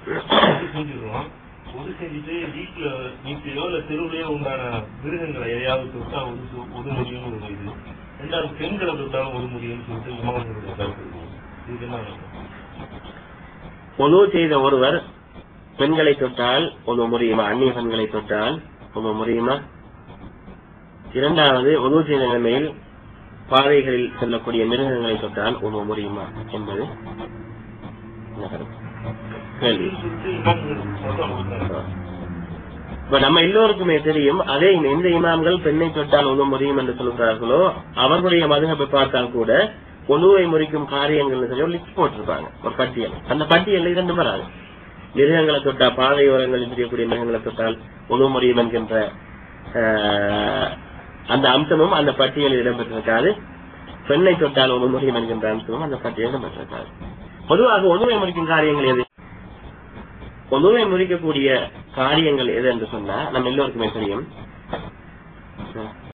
செஞ்சிருவோம் ஒது செஞ்சுட்டு வீட்டுல வீட்லயோ இல்ல தெருவுலயோ உண்டான மிருகங்களை எதையாவது தொட்டா ஒது சொ- ஒது முடியும்னு ஒரு இது ரெண்டாவது பெண்களை தொட்டாலும் ஒது முடியும்னு சொல்லிட்டு இமாமங்களுடைய கருத்து இருக்கு. இதுக்கு என்ன அர்த்தம்? ஒழு செய்த ஒருவர் பெண்களை தொட்டால் ஒழு முடியுமா அந்நிய பெண்களை தொட்டால் ஒழு முடியுமா இரண்டாவது ஒழு செய்த நிலைமையில் பாதைகளில் செல்லக்கூடிய மிருகங்களை தொட்டால் ஒழு முடியுமா என்பது என்ன கருத்து? கேள்வி இதுன்னு சொல்லிட்டு இமாம்கள் மொத்தம் கொடுத்தாங்க. இப்ப நம்ம எல்லோருக்குமே தெரியும் அதே எந்த இமாம்கள் பெண்ணை தொட்டால் ஒழு முடியும் என்று சொல்கிறார்களோ அவர்களுடைய மதுகப்பை பார்த்தால் கூட ஒழுவை முறிக்கும் காரியங்கள் சொல்லி ஒரு லிஸ்ட் போட்டிருப்பாங்க ஒரு பட்டியல் அந்த பட்டியல்ல இரண்டு வராது மிருகங்களை தொட்டா பாதையோரங்களில் தெரியக்கூடிய மிருகங்களை தொட்டால் ஒழு முறியும் என்கின்ற ஆஹ், அந்த அம்சமும் அந்த பட்டியலில் இடம்பெற்றிருக்காது பெண்ணை தொட்டால் ஒழு முறியும் என்கின்ற அம்சமும் அந்த பட்டியலில் இடம்பெற்றிருக்காது பொதுவாக ஒழுவை முறிக்கும் காரியங்கள் எது ஒழுவை முறிக்கக்கூடிய காரியங்கள் எது என்று சொன்னா நம்ம எல்லோருக்குமே தெரியும்